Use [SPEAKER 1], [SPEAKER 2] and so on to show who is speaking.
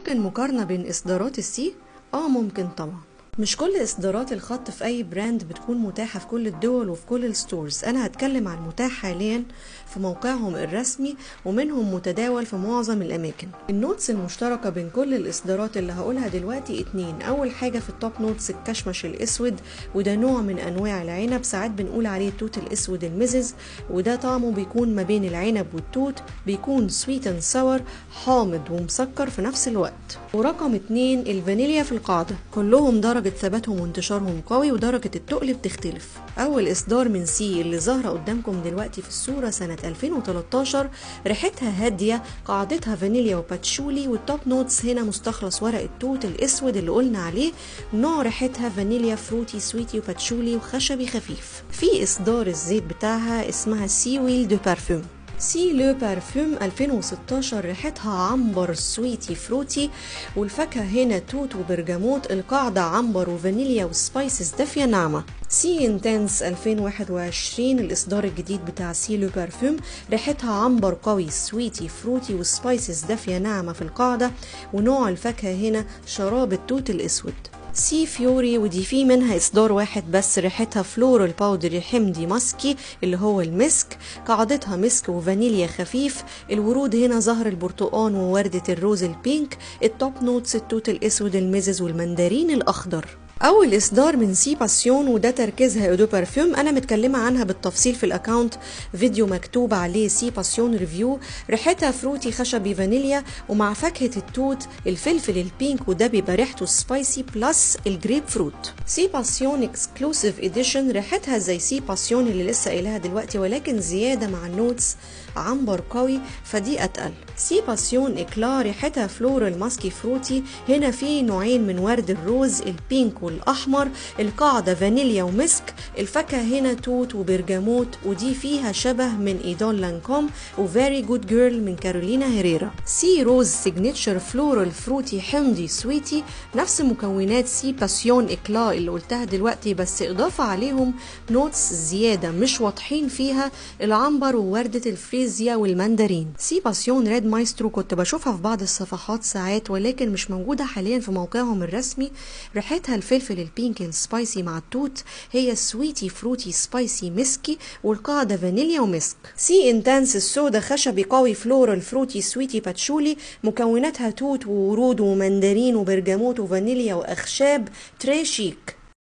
[SPEAKER 1] ممكن مقارنة بين إصدارات السي؟ آه ممكن طبعا مش كل إصدارات الخط في أي براند بتكون متاحة في كل الدول وفي كل الستورز أنا هتكلم عن المتاح حاليا في موقعهم الرسمي ومنهم متداول في معظم الأماكن النوتس المشتركة بين كل الإصدارات اللي هقولها دلوقتي اتنين أول حاجة في التوب نوتس الكشمش الأسود وده نوع من أنواع العنب ساعات بنقول عليه التوت الأسود المزز وده طعمه بيكون ما بين العنب والتوت بيكون سويت اند ساور حامض ومسكر في نفس الوقت ورقم اتنين الفانيليا في القاعدة كلهم درجة ثباتهم وانتشارهم قوي ودرجة التقل بتختلف أول إصدار من سي اللي ظاهرة قدامكم دلوقتي في الصورة سنة 2013 ريحتها هادية قاعدتها فانيليا وباتشولي والتوب نوتس هنا مستخلص ورق التوت الأسود اللي قلنا عليه نوع ريحتها فانيليا فروتي سويتي وباتشولي وخشبي خفيف في إصدار الزيت بتاعها اسمها سي ويل دو بارفيوم سي لو بارفيوم 2016 ريحتها عنبر سويتي فروتي والفاكهة هنا توت وبرجموت القاعدة عنبر وفانيليا وسبايسز دافية ناعمة سي انتنس 2021 الإصدار الجديد بتاع سي لو بارفيوم ريحتها عنبر قوي سويتي فروتي وسبايسز دافية ناعمة في القاعدة ونوع الفاكهة هنا شراب التوت الأسود سي فيوري ودي في منها اصدار واحد بس ريحتها فلورال باودر حمضي ماسكي اللي هو المسك قاعدتها مسك وفانيليا خفيف الورود هنا زهر البرتقان ووردة الروز البينك التوب نوتس التوت الاسود المزز والمندرين الاخضر اول اصدار من سي باسيون وده تركيزها اودو بارفيوم انا متكلمه عنها بالتفصيل في الاكونت فيديو مكتوب عليه سي باسيون ريفيو ريحتها فروتي خشبي فانيليا ومع فاكهه التوت الفلفل البينك وده بيبقى ريحته سبايسي بلس الجريب فروت سي باسيون اكسكلوسيف اديشن ريحتها زي سي باسيون اللي لسه قايلها دلوقتي ولكن زياده مع النوتس عنبر قوي فدي اتقل سي باسيون اكلا ريحتها فلورال ماسكي فروتي هنا في نوعين من ورد الروز البينك والاحمر القاعده فانيليا ومسك الفاكهه هنا توت وبرجموت ودي فيها شبه من ايدون لانكوم وفيري جود جيرل من كارولينا هيريرا سي روز سيجنتشر فلورال فروتي حمضي سويتي نفس مكونات سي باسيون اكلا اللي قلتها دلوقتي بس اضافه عليهم نوتس زياده مش واضحين فيها العنبر وورده الفريزيا والمندرين سي باسيون ريد مايسترو كنت بشوفها في بعض الصفحات ساعات ولكن مش موجوده حاليا في موقعهم الرسمي ريحتها الفلفل البينك السبايسي مع التوت هي سويتي فروتي سبايسي مسكي والقاعده فانيليا ومسك سي انتنس السودا خشبي قوي فلورال فروتي سويتي باتشولي مكوناتها توت وورود ومندرين وبرجموت وفانيليا واخشاب تري شيك